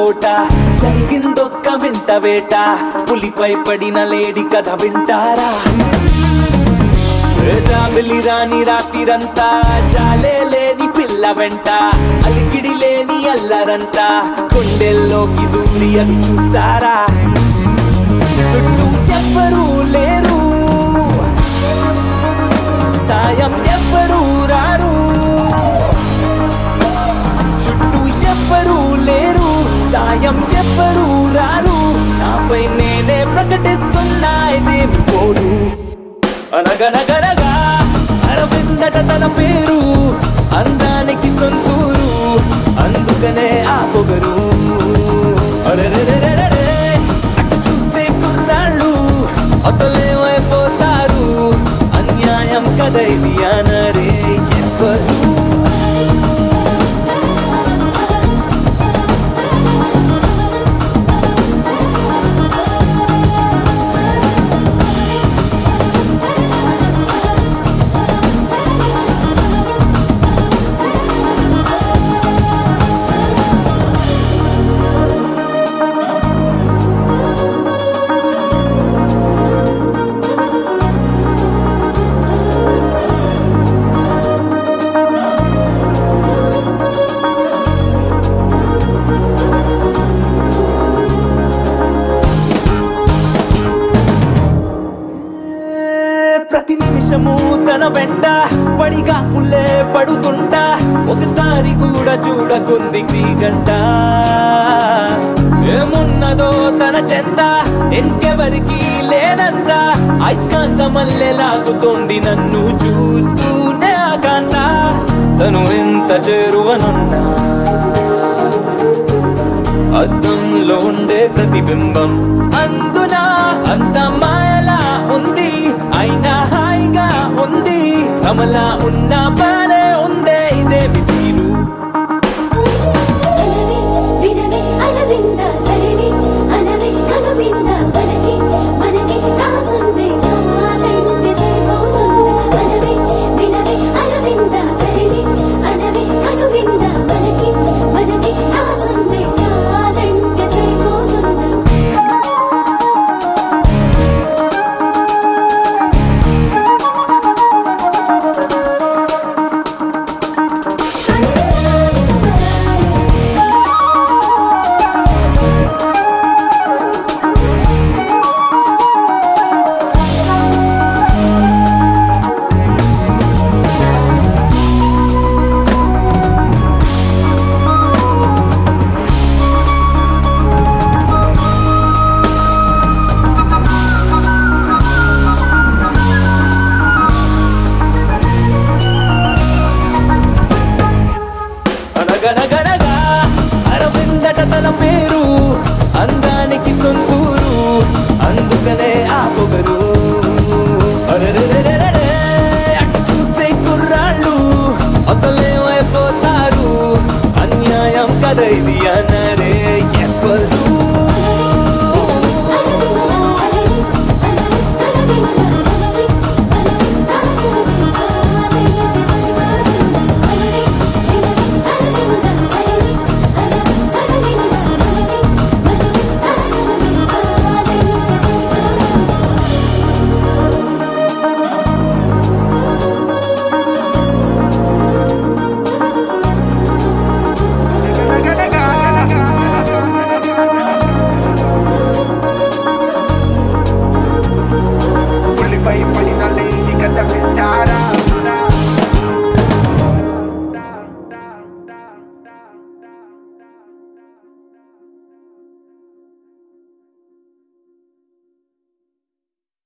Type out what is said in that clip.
చోట జరిగిందొక్క వింత వేట పులిపై పడిన లేడి కథ వింటారా జాబిలి రాని రాత్రిరంతా జాలే లేని పిల్ల వెంట అలికిడి లేని అల్లరంట కొండెల్లోకి దూరి అది చూస్తారా చుట్టూ ఎవ్వరూ లేరు సాయం ఎవ్వరూ రారు చుట్టూ ఎవ్వరూ లేరు సాయం ఎవ్వరూ రారు నాపై నేనే ప్రకటిస్తున్నా ఇదేమి పోరు అనగనగనగా అరవిందట తన పేరు అందానికి సొంతూరు అందుకనే ఆ పొగరు అరెరెరెరెరెరే, అటు చూస్తే కుర్రాళ్ళు అసలేమైపోతారు అన్యాయం కదైది అనరే ఎవరు ప్రతి నిమిషము తన వెంట పడిగా పుల్లే పడుతుంటా ఒకసారి కూడా చూడకుంది గంట ఏమున్నదో తన చెంత ఇంకెవరికి లేనంత అయస్కాంత మల్లె లాగుతోంది నన్ను చూస్తూనే ఆకాంత తను ఎంత చేరువనున్నా అద్దంలో ఉండే ప్రతిబింబం అందున అంత మాయలా ఉంది అయినా హాయిగా ఉంది కమలా ఉన్న బానే ఉందే ఇదేమి తీరు అనవే వినవే అరవింద సరిని అనవే కనువింద మనకి మనకి రాసుంది కాదంటే సరిపోతుంది అనవే వినవే అరవింద సరిని అనవే కనువింద మనకి మనకి రాసుంది కాదంటే సరిపోతుంది అనగనగనగా అరవిందట తన పేరు అందానికి సొంతూరు అందుకనే ఆ పొగరు